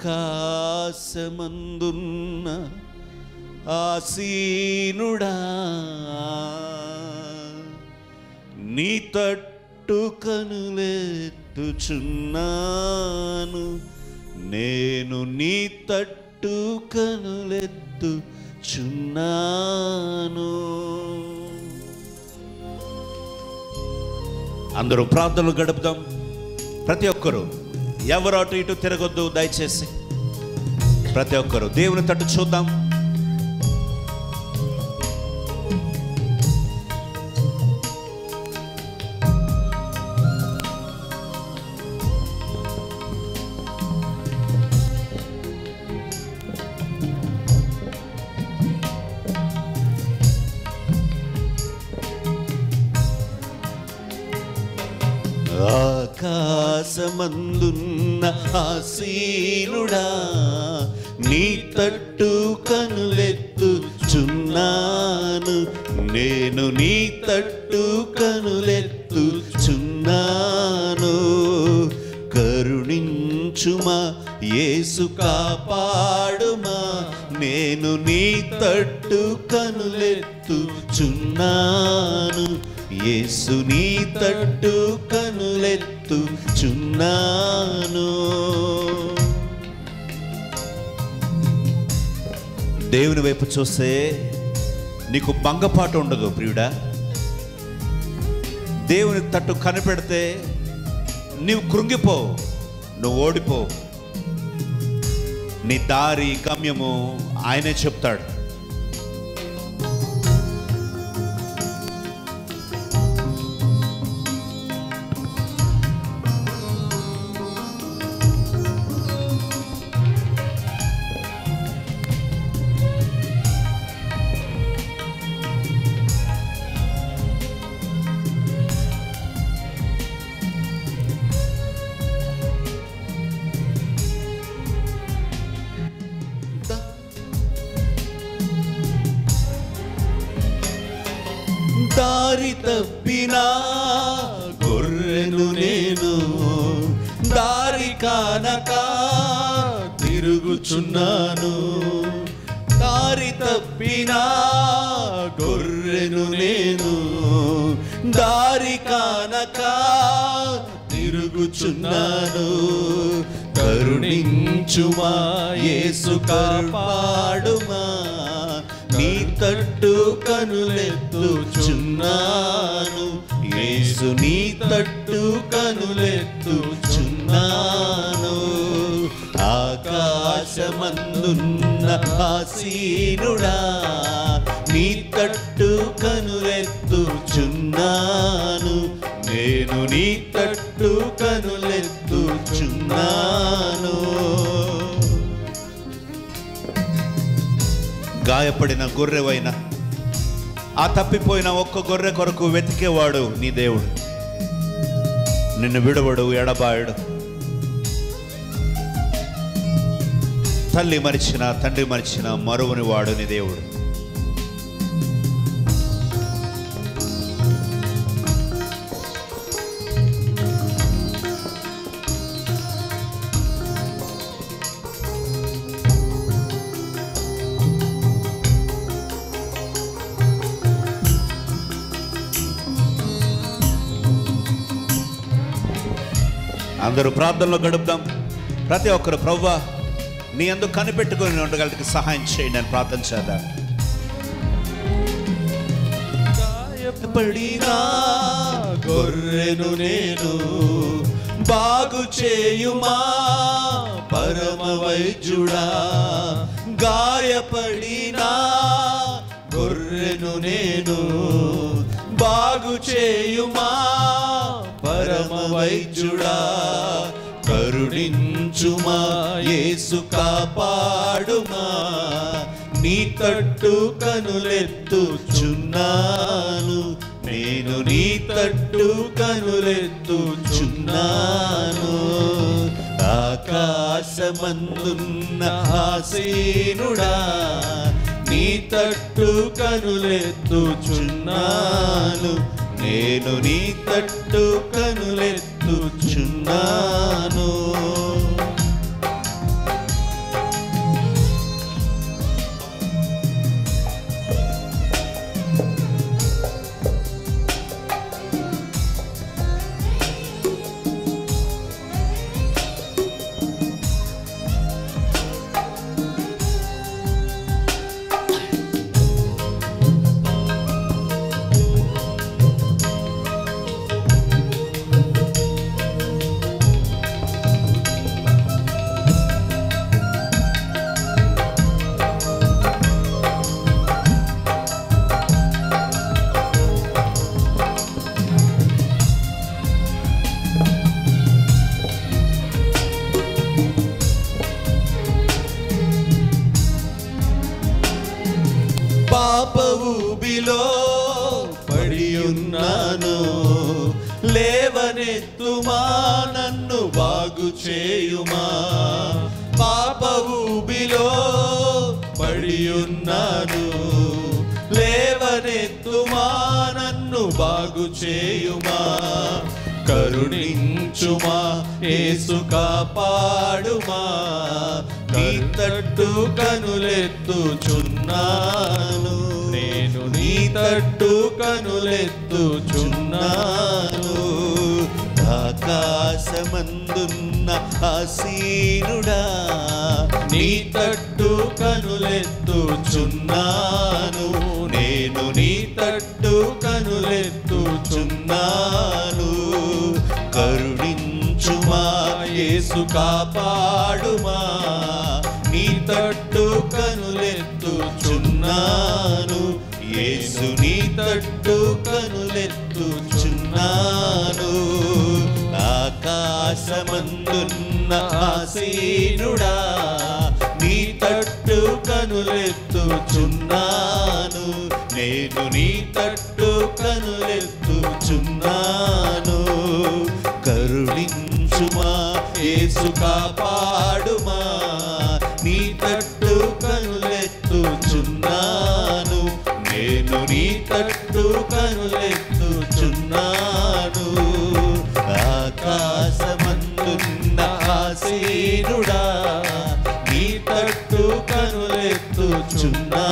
ఆకాశమందున్న ఆసీనుడా నీ తట్టు కనులెత్తుచున్నాను నేను నీ తట్టు కనులెత్తుచున్నాను అందరూ ప్రార్థనలు గడుపుదాం ప్రతి ఒక్కరూ ఎవరు అటు ఇటు తిరగొద్దు దయచేసి ప్రతి ఒక్కరు దేవుని తట్టు చూద్దాం ఆకాశమందున్న ఆసీనుడా నీ తట్టు కనులెత్తుచున్నాను నేను నీ తట్టు కనులెత్తుచున్నాను కరుణించుమా యేసు కాపాడుమా నేను నీ తట్టు కనులెత్తుచున్నాను యేసు నీ తట్టు కనులెత్తుచున్నాను దేవుని వైపు చూస్తే నీకు భంగపాటు ఉండదు ప్రియుడా దేవుని తట్టు కనిపెడితే నీవు కృంగిపో నువ్వు ఓడిపో నీ దారి గమ్యము ఆయనే చెప్తాడు దారి తప్పినా గొర్రెను నేను దారి కానక తిరుగుచున్నాను దారి తప్పినా గొర్రెను నేను దారి కానక తిరుగుచున్నాను కరుణించుమా యేసు కాపాడుమా నీ తట్టు కనులెత్తుచున్నాను యేసు నీ తట్టు కనులెత్తుచున్నాను ఆకాశమందున్న ఆసీనుడా నీ తట్టు కనులెత్తుచున్నాను నేను నీ తట్టు కనులెత్తుచున్నాను గాయపడిన గొర్రెవైన ఆ తప్పిపోయిన ఒక్క గొర్రె కొరకు వెతికేవాడు నీ దేవుడు నిన్ను విడవడు ఎడబాయడు తల్లి మరిచిన తండ్రి మరిచిన మరువుని వాడు నీ దేవుడు అందరూ ప్రార్థనలో గడుపుదాం ప్రతి ఒక్కరు ప్రవ్వా నీ అందుకు కనిపెట్టుకొని ఉండగలకి సహాయం చేయండి అని ప్రార్థన చేద్దాం గాయపడినా గొర్రెను నేను బాగు చేయుమా పరమ వైద్యుడా గాయపడినా గొర్రెను నేను బాగు చేయుమా పరమ వైద్యుడా కరుణించుమా యేసు కాపాడుమా నీ తట్టు కనులెత్తుచున్నాను నేను నీ తట్టు కనులెత్తుచున్నాను ఆకాశమందున్న ఆసీనుడా నీ తట్టు కనులెత్తుచున్నాను నేను నీ తట్టు కనులెత్తుచున్నాను బాగు చేయుమా కరుణించుమా యేసు కాపాడుమా నీ తట్టు కనులెత్తుచున్నాను నేను నీ తట్టు కనులెత్తుచున్నాను ఆకాశమందున్న ఆసీనుడా నీ తట్టు కనులెత్తుచున్నాను నేను నీ తట్టు కనులెత్తుచున్నాను కరుణించుమా యేసు కాపాడుమా నీ తట్టు కనులెత్తుచున్నాను యేసు నీ తట్టు కనులెత్తుచున్నాను ఆకాశమందున్న ఆసీనుడా నీ తట్టు కనులెత్తుచున్నాను నేను నీ తట్టు కనులెత్తుచున్నాను కరుణించుమా యేసు కాపాడుమా నీ తట్టు కనులెత్తుచున్నాను నేను నీ తట్టు కనులెత్తుచున్నాను ఆకాశమందున్న ఆసీనుడా నీ తట్టు కనులెత్తుచున్నాను